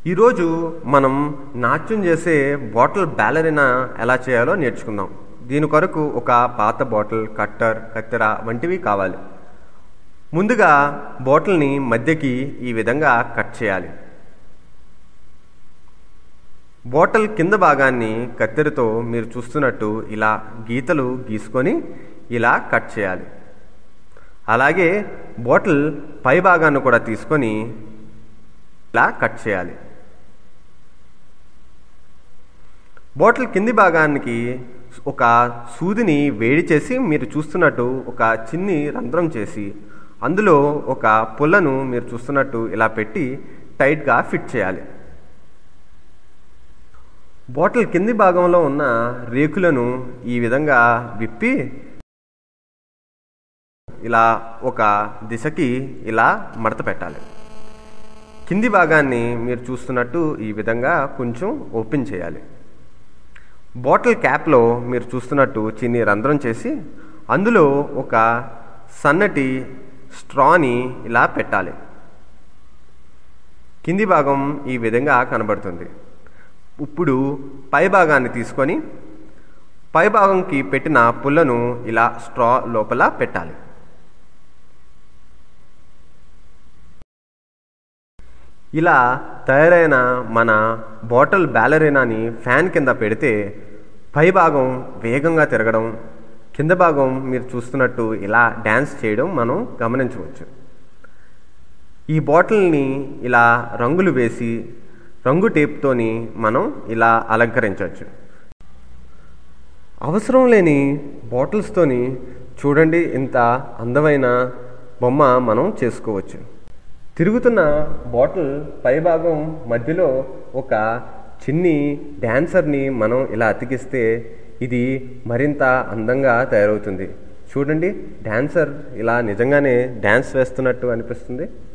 ఈరోజు మనం నాట్యం చేసే బాటిల్ బ్యాలరినా ఎలా చేయాలో నేర్చుకుందాం దీని కొరకు ఒక పాత బాటిల్ కట్టర్ కత్తెర వంటివి కావాలి ముందుగా బాటిల్ని మధ్యకి ఈ విధంగా కట్ చేయాలి బాటిల్ కింద భాగాన్ని కత్తెరతో మీరు చూస్తున్నట్టు ఇలా గీతలు గీసుకొని ఇలా కట్ చేయాలి అలాగే బాటిల్ పై భాగాన్ని కూడా తీసుకొని ఇలా కట్ చేయాలి బాటిల్ కింది భాగానికి ఒక సూదిని వేడి చేసి మీరు చూస్తున్నట్టు ఒక చిన్ని రంధ్రం చేసి అందులో ఒక పుల్లను మీరు చూస్తున్నట్టు ఇలా పెట్టి టైట్గా ఫిట్ చేయాలి బాటిల్ కింది భాగంలో ఉన్న రేకులను ఈ విధంగా విప్పి ఇలా ఒక దిశకి ఇలా మడత పెట్టాలి కింది భాగాన్ని మీరు చూస్తున్నట్టు ఈ విధంగా కొంచెం ఓపెన్ చేయాలి బాటిల్ క్యాప్లో మీరు చూస్తున్నట్టు చిన్ని రంధ్రం చేసి అందులో ఒక సన్నటి స్ట్రాని ఇలా పెట్టాలి కింది భాగం ఈ విధంగా కనబడుతుంది ఇప్పుడు పై భాగాన్ని తీసుకొని పై భాగంకి పెట్టిన పుల్లను ఇలా స్ట్రా లోపల పెట్టాలి ఇలా తయారైన మన బాటిల్ బ్యాలరీనాని ఫ్యాన్ కింద పెడితే పై భాగం వేగంగా తిరగడం కింద భాగం మీరు చూస్తున్నట్టు ఇలా డ్యాన్స్ చేయడం మనం గమనించవచ్చు ఈ బాటిల్ని ఇలా రంగులు వేసి రంగు టేప్తోని మనం ఇలా అలంకరించవచ్చు అవసరం లేని బాటిల్స్తోని చూడండి ఇంత అందమైన బొమ్మ మనం చేసుకోవచ్చు తిరుగుతున్న బాటిల్ పైభాగం మధ్యలో ఒక చిన్ని డ్యాన్సర్ని మనం ఇలా అతికిస్తే ఇది మరింత అందంగా తయారవుతుంది చూడండి డ్యాన్సర్ ఇలా నిజంగానే డ్యాన్స్ వేస్తున్నట్టు అనిపిస్తుంది